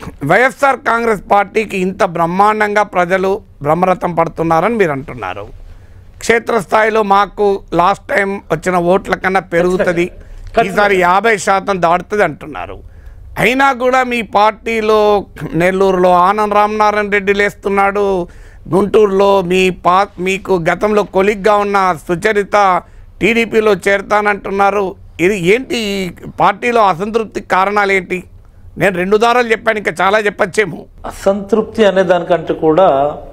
వైఎస్ఆర్ కాంగ్రెస్ పార్టీకి ఇంత బ్రహ్మాండంగా ప్రజలు బ్రహ్మరథం పడుతున్నారని మీరు అంటున్నారు క్షేత్రస్థాయిలో మాకు లాస్ట్ టైం వచ్చిన ఓట్ల కన్నా పెరుగుతుంది ఈసారి యాభై శాతం దాటుతుంది అంటున్నారు అయినా కూడా మీ పార్టీలో నెల్లూరులో ఆనంద్ రామనారాయణ రెడ్డి లేస్తున్నాడు గుంటూరులో మీ పా మీకు గతంలో కొలిగ్గా ఉన్న సుచరిత టీడీపీలో చేరతానంటున్నారు ఇది ఏంటి ఈ పార్టీలో అసంతృప్తికి కారణాలు ఏంటి నేను రెండు దారాలు చెప్పాను ఇంకా చాలా చెప్పచ్చేమో అసంతృప్తి అనే దానికంటే కూడా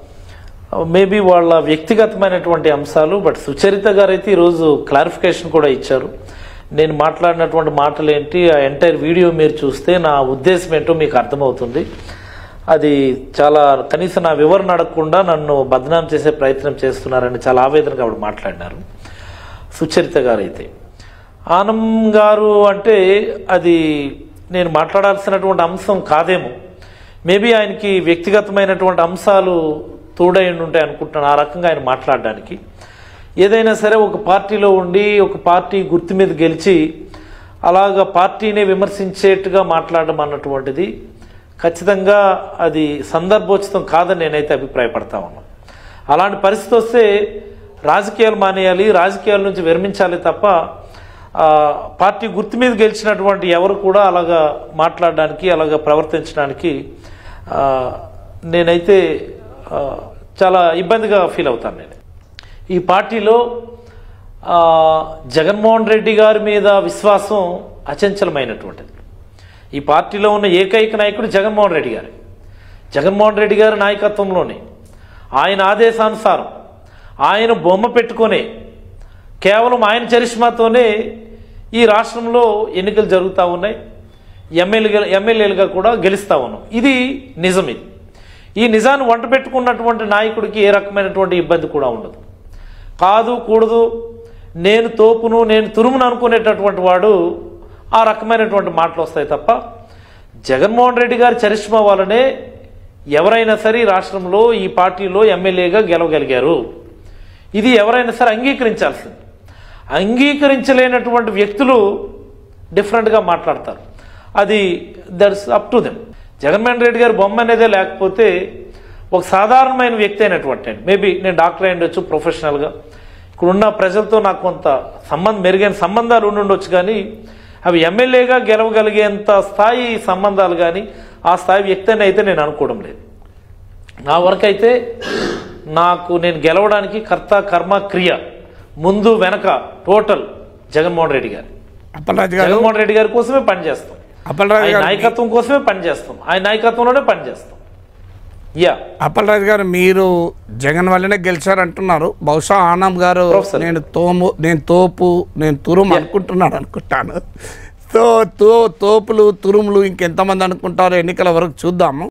మేబీ వాళ్ళ వ్యక్తిగతమైనటువంటి అంశాలు బట్ సుచరిత గారు అయితే ఈరోజు క్లారిఫికేషన్ కూడా ఇచ్చారు నేను మాట్లాడినటువంటి మాటలు ఏంటి ఆ ఎంటైర్ వీడియో మీరు చూస్తే నా ఉద్దేశం ఏంటో మీకు అర్థమవుతుంది అది చాలా కనీసం నా వివరణ అడగకుండా నన్ను బదనాం చేసే ప్రయత్నం చేస్తున్నారని చాలా ఆవేదనగా ఆవిడ మాట్లాడినారు సుచరిత గారు అయితే ఆనం గారు అంటే అది నేను మాట్లాడాల్సినటువంటి అంశం కాదేమో మేబీ ఆయనకి వ్యక్తిగతమైనటువంటి అంశాలు తోడై ఉంటాయి అనుకుంటున్నాను ఆ రకంగా ఆయన మాట్లాడడానికి ఏదైనా సరే ఒక పార్టీలో ఉండి ఒక పార్టీ గుర్తు మీద గెలిచి అలాగ పార్టీనే విమర్శించేట్టుగా మాట్లాడడం అన్నటువంటిది ఖచ్చితంగా అది సందర్భోచితం కాదని నేనైతే అభిప్రాయపడతా ఉన్నాను అలాంటి పరిస్థితి వస్తే రాజకీయాలు మానేయాలి రాజకీయాల నుంచి విరమించాలి తప్ప ఆ, పార్టీ గుర్తు మీద గెలిచినటువంటి ఎవరు కూడా అలాగా మాట్లాడడానికి అలాగా ప్రవర్తించడానికి ఆ, నేనైతే ఆ, చాలా ఇబ్బందిగా ఫీల్ అవుతాను నేను ఈ పార్టీలో ఆ, జగన్మోహన్ రెడ్డి గారి మీద విశ్వాసం అచంచలమైనటువంటిది ఈ పార్టీలో ఉన్న ఏకైక నాయకుడు జగన్మోహన్ రెడ్డి గారు జగన్మోహన్ రెడ్డి గారి నాయకత్వంలోనే ఆయన ఆదేశానుసారం ఆయన బొమ్మ పెట్టుకొనే కేవలం ఆయన చరిష్మాతోనే ఈ రాష్ట్రంలో ఎన్నికలు జరుగుతూ ఉన్నాయి ఎమ్మెల్యేగా ఎమ్మెల్యేలుగా కూడా గెలుస్తూ ఉన్నాం ఇది నిజం ఇది ఈ నిజాన్ని వంట పెట్టుకున్నటువంటి నాయకుడికి ఏ రకమైనటువంటి ఇబ్బంది కూడా ఉండదు కాదు కూడదు నేను తోపును నేను తురుమును అనుకునేటటువంటి వాడు ఆ రకమైనటువంటి మాటలు వస్తాయి తప్ప జగన్మోహన్ రెడ్డి గారి చరిష్మా వల్లనే ఎవరైనా సరే ఈ రాష్ట్రంలో ఈ పార్టీలో ఎమ్మెల్యేగా గెలవగలిగారు ఇది ఎవరైనా సరే అంగీకరించాల్సింది అంగీకరించలేనటువంటి వ్యక్తులు డిఫరెంట్గా మాట్లాడతారు అది that's up to them Jaganmohan Reddy గారి బొమ్మ అనేదే లేకపోతే ఒక సాధారణమైన వ్యక్తి అయినటువంటి మేబీ నేను డాక్టర్ అయి ఉండొచ్చు ప్రొఫెషనల్గా ఇక్కడ ఉన్న ప్రజలతో నాకు కొంత సంబంధం మెరుగైన సంబంధాలు ఉండి ఉండొచ్చు కానీ అవి ఎమ్మెల్యేగా గెలవగలిగేంత స్థాయి సంబంధాలు కానీ ఆ స్థాయి వ్యక్తి అని అయితే నేను అనుకోవడం లేదు నా వరకైతే నాకు నేను గెలవడానికి కర్త కర్మ క్రియ ముందు వెనక టోటల్ జగన్మోహన్ రెడ్డి గారు అప్పలరాజు గారు జగన్మోహన్ రెడ్డి గారి కోసమే పనిచేస్తాం అప్పలరాజు ఆయన గారు నాయకత్వం కోసమే పనిచేస్తాం ఆయన నాయకత్వంలోనే పనిచేస్తాం యా అప్పలరాజు గారు మీరు జగన్ వల్లనే గెలిచారంటున్నారు బహుశా ఆనం గారు ప్రొఫెసర్. నేను తోము నేను తోపు నేను తురుము అనుకుంటున్నాడు అనుకుంటాను సో తో తోపులు తురుములు ఇంకెంతమంది అనుకుంటారో ఎన్నికల వరకు చూద్దాము